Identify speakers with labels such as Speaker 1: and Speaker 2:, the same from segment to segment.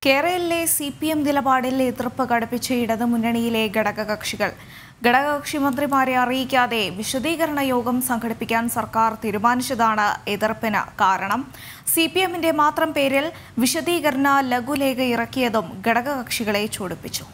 Speaker 1: കേരളയിലെ C P M നിലപാടിൽ എതിർപ്പ് ഘടിപ്പിച്ച ഇടതുമുന്നണിയിലെ ഘടകകക്ഷികൾ ഘടകകക്ഷി മന്ത്രിമാരെ അറിയിക്കാതെ വിശദീകരണ യോഗം സംഘടിപ്പിക്കാൻ സർക്കാർ തീരുമാനിച്ചതാണ് എതിർപ്പിന് കാരണം സി പി എമ്മിന്റെ മാത്രം പേരിൽ വിശദീകരണ ലഘുലേഖ ഇറക്കിയതും ഘടകകക്ഷികളെ ചൂടിപ്പിച്ചു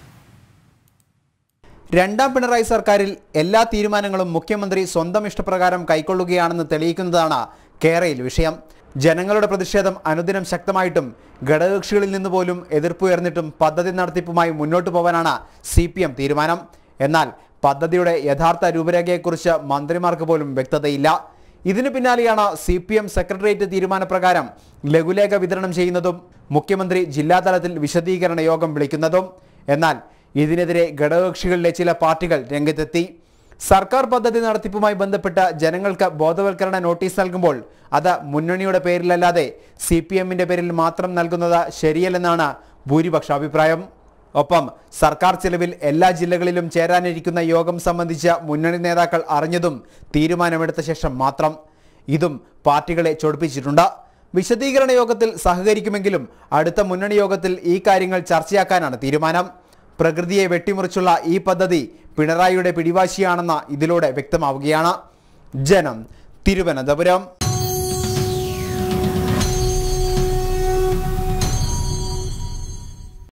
Speaker 2: രണ്ടാം പിണറായി സർക്കാരിൽ എല്ലാ തീരുമാനങ്ങളും മുഖ്യമന്ത്രി സ്വന്തം ഇഷ്ടപ്രകാരം കൈക്കൊള്ളുകയാണെന്ന് തെളിയിക്കുന്നതാണ് കേരയിൽ വിഷയം ജനങ്ങളുടെ പ്രതിഷേധം അനുദിനം ശക്തമായിട്ടും ഘടകകക്ഷികളിൽ നിന്ന് പോലും എതിർപ്പുയർന്നിട്ടും പദ്ധതി നടത്തിപ്പുമായി മുന്നോട്ടു പോകാനാണ് സി പി എം തീരുമാനം എന്നാൽ പദ്ധതിയുടെ യഥാർത്ഥ രൂപരേഖയെക്കുറിച്ച് മന്ത്രിമാർക്ക് പോലും വ്യക്തതയില്ല ഇതിനു പിന്നാലെയാണ് സി പി എം സെക്രട്ടേറിയറ്റ് തീരുമാനപ്രകാരം ലഘുലേഖ വിതരണം ചെയ്യുന്നതും മുഖ്യമന്ത്രി ജില്ലാതലത്തിൽ വിശദീകരണ യോഗം വിളിക്കുന്നതും എന്നാൽ ഇതിനെതിരെ ഘടകകക്ഷികളിലെ ചില പാർട്ടികൾ രംഗത്തെത്തി സർക്കാർ പദ്ധതി നടത്തിപ്പുമായി ബന്ധപ്പെട്ട് ജനങ്ങൾക്ക് ബോധവൽക്കരണ നോട്ടീസ് നൽകുമ്പോൾ അത് മുന്നണിയുടെ പേരിലല്ലാതെ സി പി എമ്മിന്റെ പേരിൽ മാത്രം നൽകുന്നത് ശരിയല്ലെന്നാണ് ഭൂരിപക്ഷ അഭിപ്രായം ഒപ്പം സർക്കാർ ചെലവിൽ എല്ലാ ജില്ലകളിലും ചേരാനിരിക്കുന്ന യോഗം സംബന്ധിച്ച് മുന്നണി നേതാക്കൾ അറിഞ്ഞതും തീരുമാനമെടുത്ത ശേഷം മാത്രം ഇതും പാർട്ടികളെ ചൊടിപ്പിച്ചിട്ടുണ്ട് വിശദീകരണ യോഗത്തിൽ സഹകരിക്കുമെങ്കിലും അടുത്ത മുന്നണി യോഗത്തിൽ ഈ കാര്യങ്ങൾ ചർച്ചയാക്കാനാണ് തീരുമാനം പ്രകൃതിയെ വെട്ടിമുറിച്ചുള്ള ഈ പദ്ധതി പിണറായിയുടെ പിടിവാശിയാണെന്ന് ഇതിലൂടെ വ്യക്തമാവുകയാണ് ജനം തിരുവനന്തപുരം